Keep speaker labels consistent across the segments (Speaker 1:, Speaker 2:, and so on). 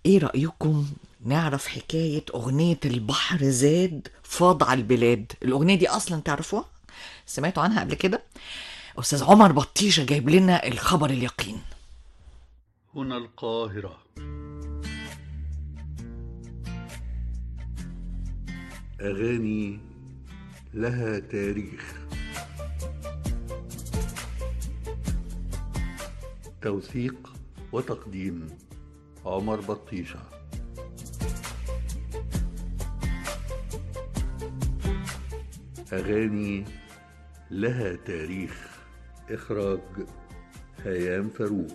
Speaker 1: ايه رأيكم نعرف حكاية أغنية البحر زاد فاض على البلاد الأغنية دي أصلا تعرفوها؟ سمعتوا عنها قبل كده؟ أستاذ عمر بطيشة جايب لنا الخبر اليقين
Speaker 2: هنا القاهرة أغاني لها تاريخ توثيق وتقديم عمر بطيشة أغاني لها تاريخ إخراج هيام فاروق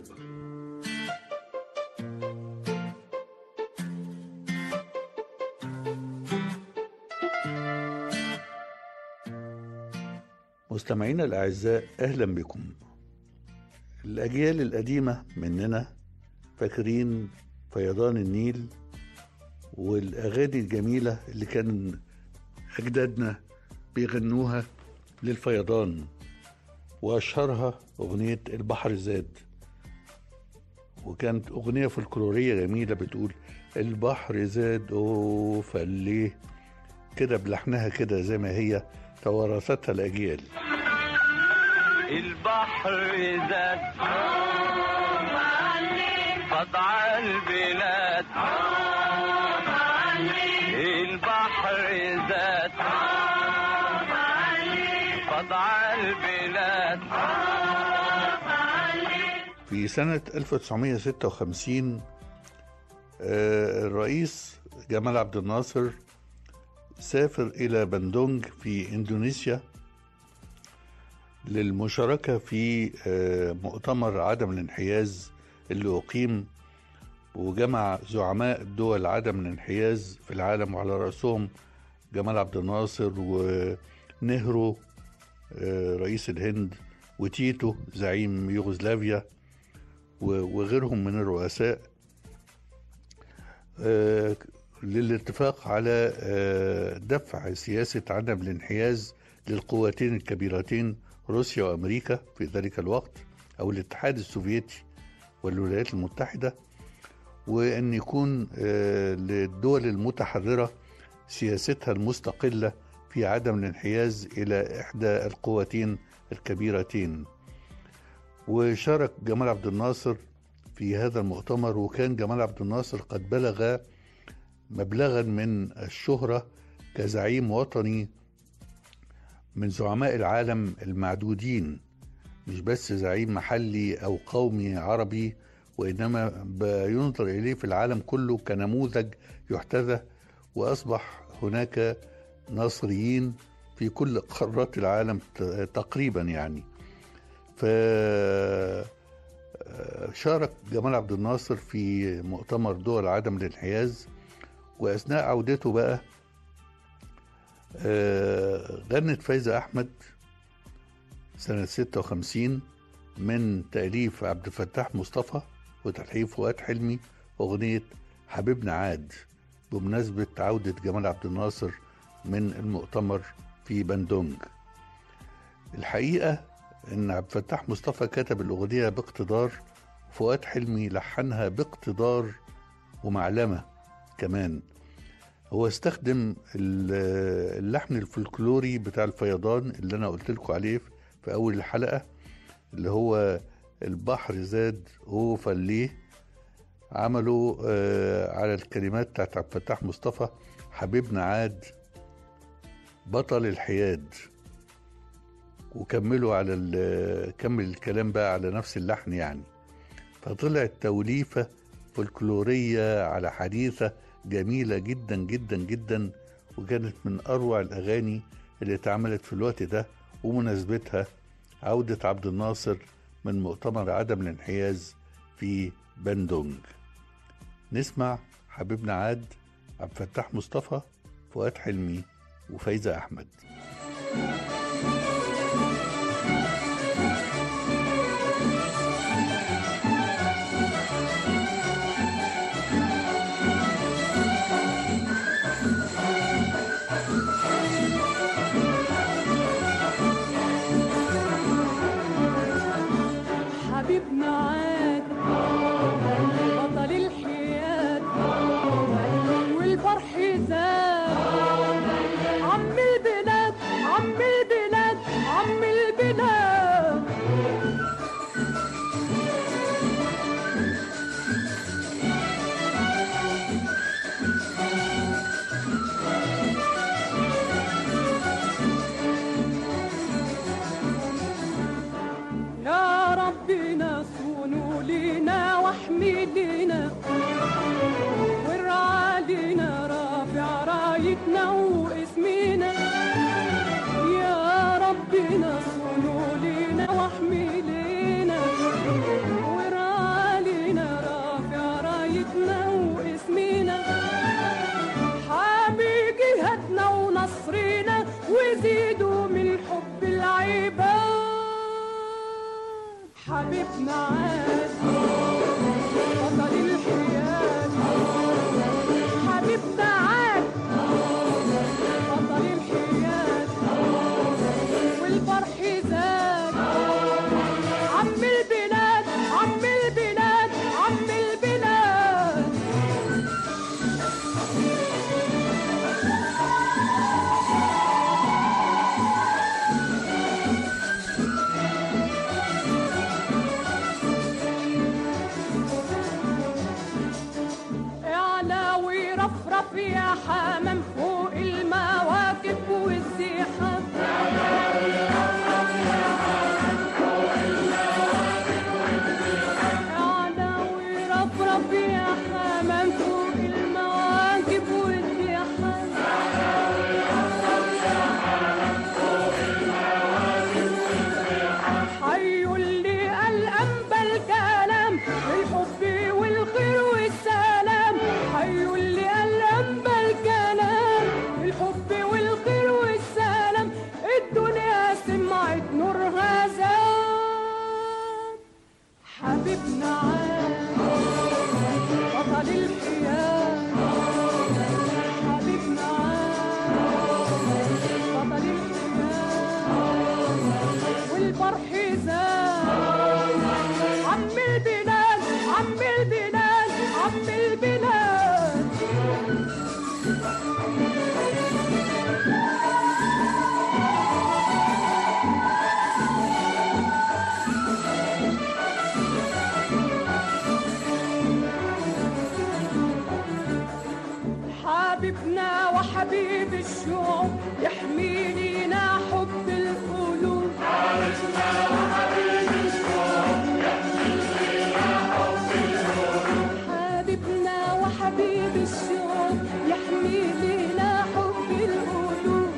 Speaker 2: مستمعينا الأعزاء أهلا بكم الأجيال القديمة مننا فاكرين فيضان النيل والأغاني الجميلة اللي كان أجدادنا بيغنوها للفيضان وأشهرها أغنية البحر زاد وكانت أغنية فلكلورية جميلة بتقول البحر زاد أوه فليه كده بلحنها كده زي ما هي توارثتها الأجيال
Speaker 3: البحر زاد قطع البلاد البحر زاد قطع البلاد
Speaker 2: في سنة 1956 آه، الرئيس جمال عبد الناصر سافر إلى بندونج في إندونيسيا للمشاركة في آه، مؤتمر عدم الانحياز اللي أقيم وجمع زعماء دول عدم الانحياز في العالم وعلى رأسهم جمال عبد الناصر ونهرو آه، رئيس الهند وتيتو زعيم يوغوسلافيا و- وغيرهم من الرؤساء آه، للاتفاق على آه، دفع سياسة عدم الانحياز للقوتين الكبيرتين روسيا وأمريكا في ذلك الوقت أو الاتحاد السوفيتي والولايات المتحدة وأن يكون آه، للدول المتحررة سياستها المستقلة في عدم الانحياز إلى إحدى القوتين الكبيرتين وشارك جمال عبد الناصر في هذا المؤتمر وكان جمال عبد الناصر قد بلغ مبلغا من الشهرة كزعيم وطني من زعماء العالم المعدودين مش بس زعيم محلي أو قومي عربي وإنما بينظر إليه في العالم كله كنموذج يحتذى وأصبح هناك ناصريين في كل قارات العالم ت- تقريبا يعني ف شارك جمال عبد الناصر في مؤتمر دول عدم الانحياز واثناء عودته بقى آه، غنت فايزة أحمد سنة 56 من تأليف عبد الفتاح مصطفى وتلحين فؤاد حلمي أغنية حبيبنا عاد بمناسبة عودة جمال عبد الناصر من المؤتمر في بندونج الحقيقة إن عبد الفتاح مصطفى كتب الأغنية باقتدار فؤاد حلمي لحنها باقتدار ومعلمة كمان هو استخدم ال- اللحن الفلكلوري بتاع الفيضان اللي أنا قلت لكم عليه في أول الحلقة اللي هو البحر زاد هو فليه عملوا آه، على الكلمات بتاعت عبد الفتاح مصطفى حبيبنا عاد بطل الحياد وكملوا على ال- كمل الكلام بقى على نفس اللحن يعني فطلعت توليفة فولكلورية على حديثة جميلة جدا جدا جدا وكانت من أروع الأغاني اللي اتعملت في الوقت ده ومناسبتها عودة عبد الناصر من مؤتمر عدم الانحياز في بندونج نسمع حبيبنا عاد عبد الفتاح مصطفى فؤاد حلمي وفايزة أحمد
Speaker 4: حبيبنا عاد بطل الحياد بيتنا واسمينا حامي جهتنا ونصرنا وزيدوا من حب العباد حبيبنا عاد بطل الحياد حبيبنا عاد بطل الحياد والفرح زاد عم البلاد عم البلاد عم البلاد اعلى ورفرف يا حمام فوق المواكب والزحام اعلى ورفرف يا حمام فوق المواكب والزحام حي اللي قال أنبى الكلام الحب والخير والسلام حي اللي قال أنبى الكلام الحب والخير والسلام الدنيا سمعت نورها زاد حبيبنا عاد بطل الحياة حبيبنا عاد بطل الحياة والفرح زاد عم البلاد عم البلاد عم البلاد حبيبنا وحبيب الشعوب يحمي لينا حب القلوب حبيبنا وحبيب الشعوب يحمي لينا حب القلوب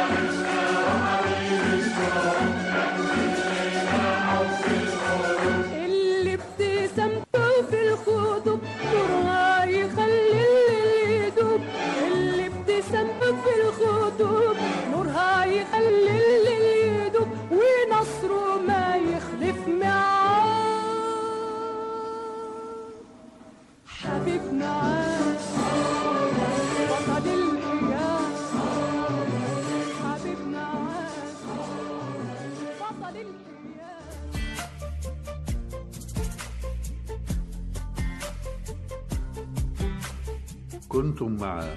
Speaker 4: اللي ابتسامته في الخطوب نورها يخلي اللي يدوب اللي ابتسامته في الخطوب نورها يخلي اللي يدوب ونصره ما يخلف معاه حبيبنا عاش بطل الحياة حبيبنا عاش بطل الحياة
Speaker 2: كنتم مع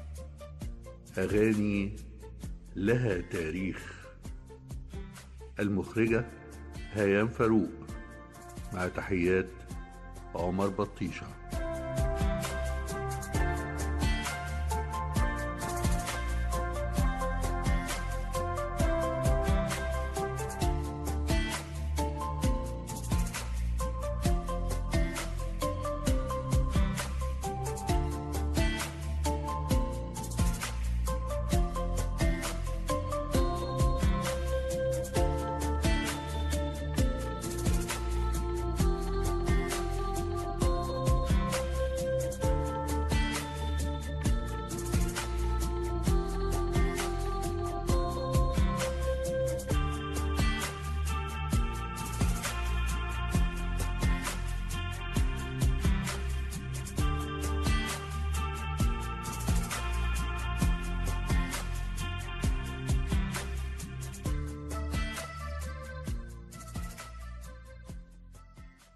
Speaker 2: أغاني لها تاريخ المخرجة هيام فاروق مع تحيات عمر بطيشه